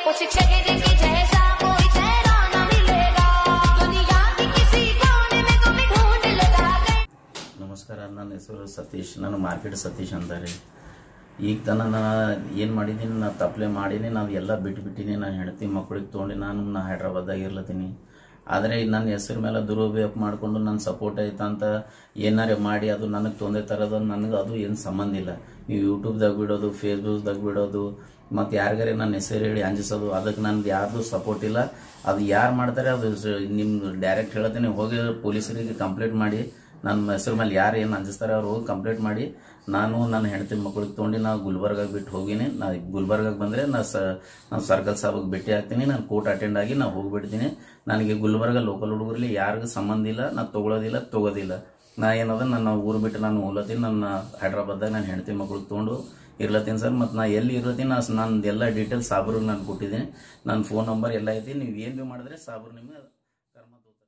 को शिक्षा के देंगे जैसा कोई चेहरा न मिलेगा दुनिया की किसी कोने में तुम्हें ढूंढ लगा गए ನಮಸ್ಕಾರ ನನ್ನ ಹೆಸರು ಸತೀಶ್ ನಾನು ಮಾರ್ಕೆಟ್ ಸತೀಶ್ ಅಂತಾರೆ ಈಗ ತನ ನಾನು ಏನು ಮಾಡಿದ್ದೀನಿ ನಾನು ತಪ್ಪಲೆ ಮಾಡೀನಿ ನಾನು ಎಲ್ಲ ಬಿಟ್ಬಿಟ್ಟಿನಿ ನಾನು ಹೆಂಡತಿ ಮಕ್ಕಳಿಗೆ ತೊಗೊಂಡು ನಾನು ನಾ ಹೈದ್ರಾಬಾದಾಗ ಇರ್ಲತ್ತೀನಿ ಆದರೆ ನನ್ನ ಹೆಸರು ಮೇಲೆ ದುರುಪಯೋಗ ಮಾಡಿಕೊಂಡು ನನ್ನ ಸಪೋರ್ಟ್ ಐತಂತ ಏನಾರೇ ಮಾಡಿ ಅದು ನನಗೆ ತೊಂದರೆ ತರೋದು ನನಗೆ ಅದು ಏನು ಸಂಬಂಧ ಇಲ್ಲ ನೀವು ಯೂಟ್ಯೂಬ್ದಾಗ ಬಿಡೋದು ಫೇಸ್ಬುಕ್ದಾಗ ಬಿಡೋದು ಮತ್ತು ಯಾರಿಗಾರೆ ನನ್ನ ಹೆಸರು ಹೇಳಿ ಅಂಜಿಸೋದು ಅದಕ್ಕೆ ನನಗೆ ಯಾರ್ದು ಸಪೋರ್ಟ್ ಇಲ್ಲ ಅದು ಯಾರು ಮಾಡ್ತಾರೆ ಅದು ನಿಮ್ಮ ಡೈರೆಕ್ಟ್ ಹೇಳ್ತೀನಿ ಹೋಗಿ ಪೊಲೀಸರಿಗೆ ಕಂಪ್ಲೇಂಟ್ ಮಾಡಿ ನನ್ನ ಹೆಸರು ಮೇಲೆ ಯಾರು ಏನು ಅಂಜಿಸ್ತಾರೆ ಅವ್ರು ಹೋಗಿ ಕಂಪ್ಲೇಂಟ್ ಮಾಡಿ ನಾನು ನನ್ನ ಹೆಂಡತಿ ಮಕ್ಕಳಿಗೆ ತೊಗೊಂಡು ನಾವು ಗುಲ್ಬರ್ಗಾಗೆ ಬಿಟ್ಟು ಹೋಗಿನಿ ನಾ ಗುಲ್ಬರ್ಗಾಗೆ ಬಂದರೆ ನಾ ಸ ನಾನು ಸರ್ಕಲ್ ಸಾಬಿಗೆ ಭೇಟಿ ಆಗ್ತೀನಿ ನಾನು ಕೋರ್ಟ್ ಅಟೆಂಡ್ ಆಗಿ ನಾವು ಹೋಗ್ಬಿಡ್ತೀನಿ ನನಗೆ ಗುಲ್ಬರ್ಗ ಲೋಕಲ್ ಹುಡುಗರಲ್ಲಿ ಯಾರಿಗೂ ಸಂಬಂಧ ಇಲ್ಲ ನಾ ತೊಗೊಳೋದಿಲ್ಲ ತೊಗೋದಿಲ್ಲ ನಾ ಏನದ ನನ್ನ ಊರು ಬಿಟ್ಟು ನಾನು ಹೋಗ್ಲತ್ತೀನಿ ನನ್ನ ಹೈದ್ರಾಬಾದ್ದಾಗ ನನ್ನ ಹೆಂಡತಿ ಮಕ್ಕಳಿಗೆ ತೊಗೊಂಡು ಇರ್ಲತ್ತೀನಿ ಸರ್ ಮತ್ತು ನಾ ಎಲ್ಲಿ ಇರ್ಲತ್ತೀನಿ ನಾ ನಂದು ಎಲ್ಲ ಡೀಟೇಲ್ಸ್ ಸಾಬ್ರಿಗೆ ನಾನು ಕೊಟ್ಟಿದ್ದೀನಿ ನನ್ನ ಫೋನ್ ನಂಬರ್ ಎಲ್ಲ ಐತಿ ನೀವು ಏನು ಭೀ ಮಾಡಿದ್ರೆ ಸಾಬ್ರು ನಿಮಗೆ ಕರ್ಮ ತೋತಾರೆ